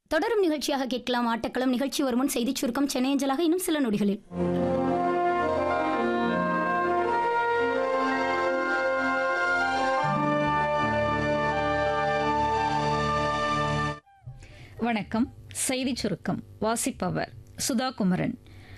தொடரும் நிகழ்ச்சியாக கேட்கலாம் ஆட்டக்களம் நிகழ்ச்சி வருமுன் செய்திச் சுருக்கம் சென்னை அஞ்சலாக இன்னும் சில நொடிகளில் வணக்கம் செய்திச் சுருக்கம் வாசிப்பவர் சுதா குமரன்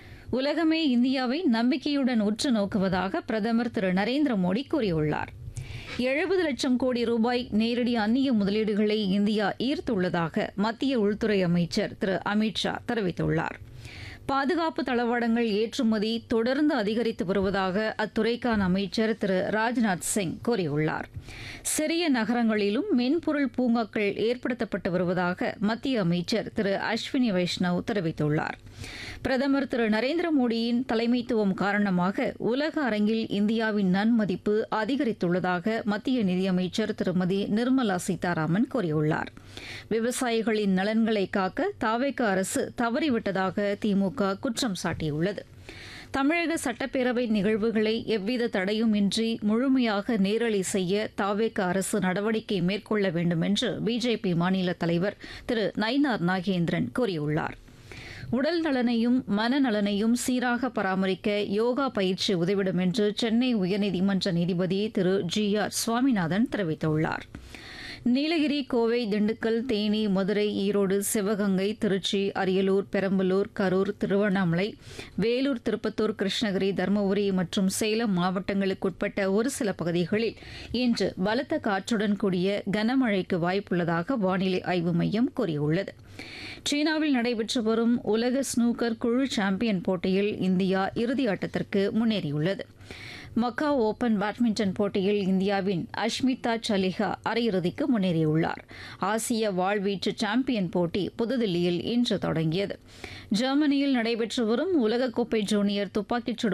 உலகமே இந்தியாவை நம்பிக்கையுடன் உற்று நோக்குவதாக பிரதமர் திரு நரேந்திர மோடி கூறியுள்ளார் எழுபது லட்சம் கோடி ரூபாய் நேரடி அந்நிய முதலீடுகளை இந்தியா ஈர்த்துள்ளதாக மத்திய உள்துறை அமைச்சர் திரு அமித்ஷா தெரிவித்துள்ளார் பாதுகாப்பு தளவாடங்கள் ஏற்றுமதி தொடர்ந்து அதிகரித்து வருவதாக அத்துறைக்கான அமைச்சர் திரு ராஜ்நாத் சிங் கூறியுள்ளார் சிறிய நகரங்களிலும் மென்பொருள் பூங்காக்கள் ஏற்படுத்தப்பட்டு வருவதாக மத்திய அமைச்சர் திரு அஸ்வினி வைஷ்ணவ் தெரிவித்துள்ளார் பிரதமர் திரு நரேந்திர மோடியின் தலைமைத்துவம் காரணமாக உலக அரங்கில் இந்தியாவின் நன்மதிப்பு அதிகரித்துள்ளதாக மத்திய நிதியமைச்சர் திருமதி நிர்மலா சீதாராமன் கூறியுள்ளார் விவசாயிகளின் நலன்களை காக்க தாவேக அரசு தவறிவிட்டதாக திமுக குற்றம் சாட்டியுள்ளது தமிழக சட்டப்பேரவை நிகழ்வுகளை எவ்வித தடையுமின்றி முழுமையாக நேரலை செய்ய தாவேக அரசு நடவடிக்கை மேற்கொள்ள வேண்டும் என்று பிஜேபி மாநில தலைவர் திரு நயினார் நாகேந்திரன் கூறியுள்ளார் உடல் நலனையும் மனநலனையும் சீராக பராமரிக்க யோகா பயிற்சி உதவிடும் என்று சென்னை உயர்நீதிமன்ற நீதிபதி திரு ஜி ஆர் சுவாமிநாதன் தெரிவித்துள்ளார் நீலகிரி கோவை திண்டுக்கல் தேனி மதுரை ஈரோடு சிவகங்கை திருச்சி அரியலூர் பெரம்பலூர் கரூர் திருவண்ணாமலை வேலூர் திருப்பத்தூர் கிருஷ்ணகிரி தருமபுரி மற்றும் சேலம் மாவட்டங்களுக்குட்பட்ட ஒரு சில பகுதிகளில் இன்று பலத்த காற்றுடன் கூடிய கனமழைக்கு வாய்ப்புள்ளதாக வானிலை ஆய்வு மையம் கூறியுள்ளது சீனாவில் நடைபெற்று வரும் உலக ஸ்னூக்கர் குழு சாம்பியன் போட்டியில் இந்தியா இறுதி ஆட்டத்திற்கு முன்னேறியுள்ளது மக்காவ் ஓபன் பேட்மிண்டன் போட்டியில் இந்தியாவின் அஷ்மிதா சலிஹா அரையிறுதிக்கு முன்னேறியுள்ளார் ஆசிய வாழ்வீச்சு சாம்பியன் போட்டி புதுதில்லியில் இன்று தொடங்கியது ஜெர்மனியில் நடைபெற்று வரும் உலகக்கோப்பை ஜூனியர் துப்பாக்கிச் சுடும்